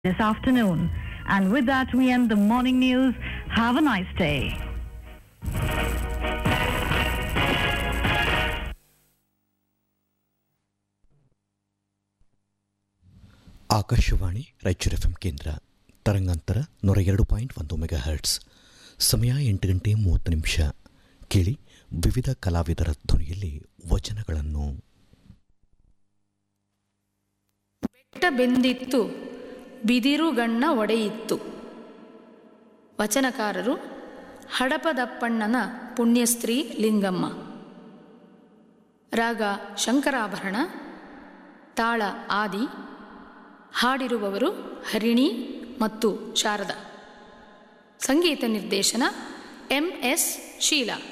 this afternoon. And with that, we end the morning news. Have a nice day. Akashvani Raichur F ಕೇಂದ್ರ ತರಂಗಾಂತರ ನೂರ ಎರಡು point ಒಂದು mega hertz ಸಮಯ ಎಂಟು ಗಂಟೆ ಮೂವತ್ತು ನಿಮಿಷ ಕೇಳಿ ವಿವಿಧ ಕಲಾವಿದರ ಧ್ವನಿಯಲ್ಲಿ ವಚನಗಳನ್ನು ಬೆಟ್ಟ ಬೆಂದಿತ್ತು ಬಿದಿರುಗಣ್ಣ ಒಡೆಯಿತ್ತು ವಚನಕಾರರು ಹಡಪದಪ್ಪಣ್ಣನ ಪುಣ್ಯಸ್ತ್ರೀ ಲಿಂಗಮ್ಮ ರಾಗ ಶಂಕರಾಭರಣ ತಾಳ ಆದಿ ಹಾಡಿರುವವರು ಹರಿಣಿ ಮತ್ತು ಶಾರದಾ ಸಂಗೀತ ನಿರ್ದೇಶನ ಎಂ ಎಸ್ ಶೀಲಾ